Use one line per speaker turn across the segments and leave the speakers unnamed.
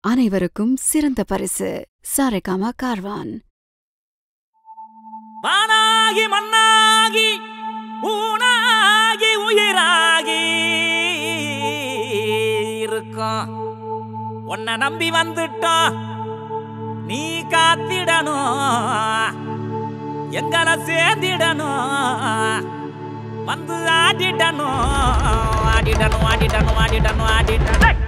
அனைவருக்கும் சிறந்த பரிசு சாரேகாமா கார்வான்
வானாகி மண்ணாகி ஊனாகி உயிராகி இருக்கோம் உன்னை நம்பி வந்துட்டோம் நீ காத்திடணும் எங்களை சேர்ந்திடணும் வந்து ஆடிடணும் ஆடிடணும் ஆடிடணும் ஆடிடணும் ஆடிடணும்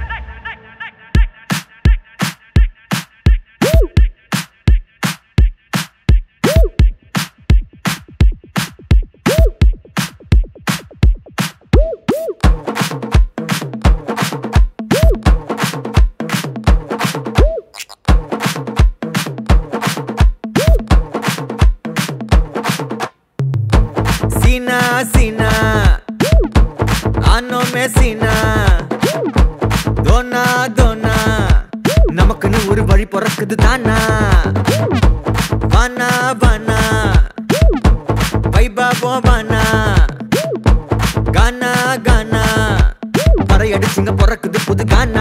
சீனா சீனா ஆனோமே சீனா தோனா தோனா நமக்குன்னு ஒரு வழி பிறக்குது தானா வானா வானா வைபா போவானா கானா கானா பறையடிச்சுங்க பிறக்குது புது கானா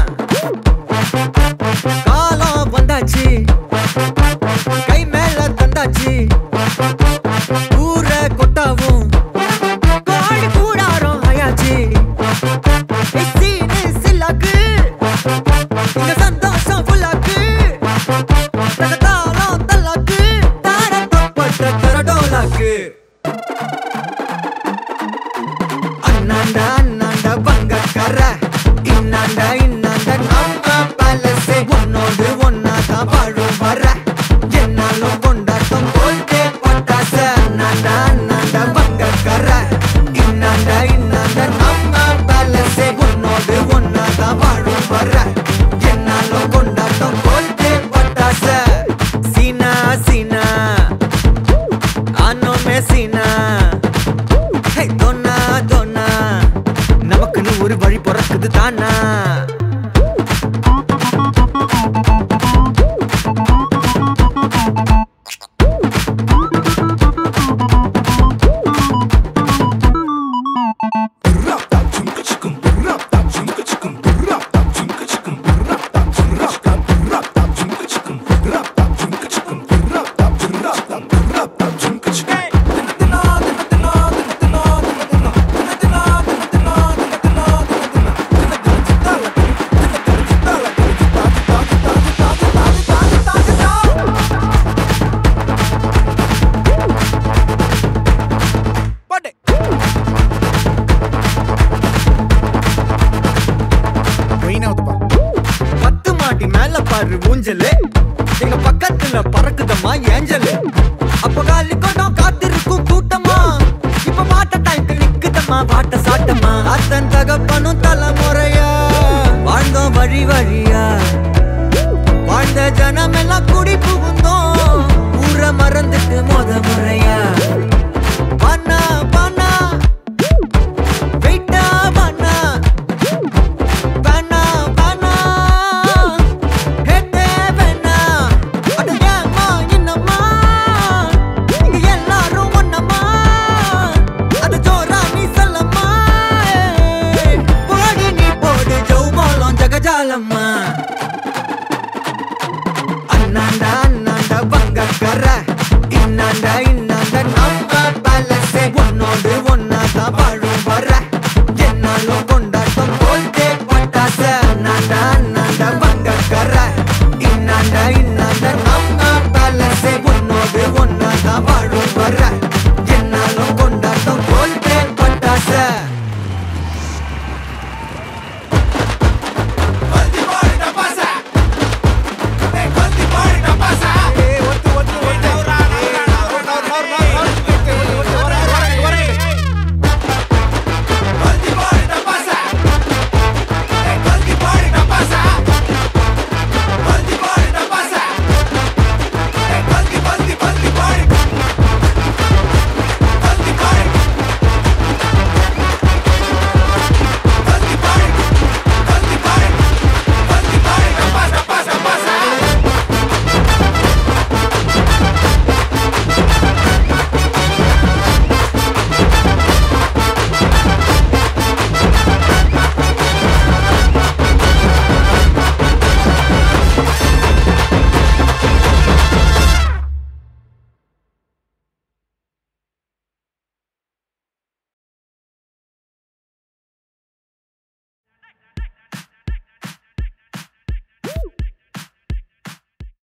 காலம் வந்தாச்சு கை மேல தந்தாச்சு ஊர கொட்டாவும் கோழி கூடாரம் ஆயாச்சு சீனு சில்லாக்கு இங்க சந்தோஷம் ஃபுல்லாக்கு தாளம் தல்லாக்கு தார தப்பட்ட தரடோலாக்கு அண்ணாண்டா அண்ணாண்டா பங்கக்கார இன்னாண்டா இன்னாண்டா நம்ம பலசே உன்னோடு ஒன்னா தான் வாழும் வர என்னாலும் கொண்டாட்டம் போல்டே பட்டாச அண்ணாண்டா அண்ணாண்டா பங்கக்கார இன்னாண்டா இன்னாண்டா நம்ம பலசே உன்னோடு ஒன்னா தான் வாழும் வர என்னாலும் கொண்டாட்டம் போல்டே பட்டாச சீனா சீனா ஆனோமே சீனா ஹே தோனா தோனா நமக்குன்னு ஒரு வழி பிறக்குது தானா பத்து மாடி மேல பாரு ஊஞ்சலு எங்க பக்கத்துல பறக்குதம்மா ஏஞ்சலு அப்ப காலி கொண்டம் காத்திருக்கும் கூட்டமா இப்ப மாட்ட டைம்க்கு நிக்குதம்மா பாட்ட சாட்டமா அத்தன் தகப்பனும் தலைமுறையா வாழ்ந்தோம் வழி வழியா வாழ்ந்த ஜனம் எல்லாம் குடி புகுந்தோம் ஊரை மறந்துட்டு மொத முறையா பண்ணா பண்ணா வெயிட்டா பண்ணா வேணா வேணா ஹெட்டே வேணா அட ஏம்மா என்னம்மா இங்க எல்லாரும் ஒண்ணம்மா அது ஜோரா நீ சொல்லம்மா போடி நீ போடு ஜவுமாலம் ஜகஜாலம்மா அண்ணாண்டா அண்ணாண்டா பங்கக்கார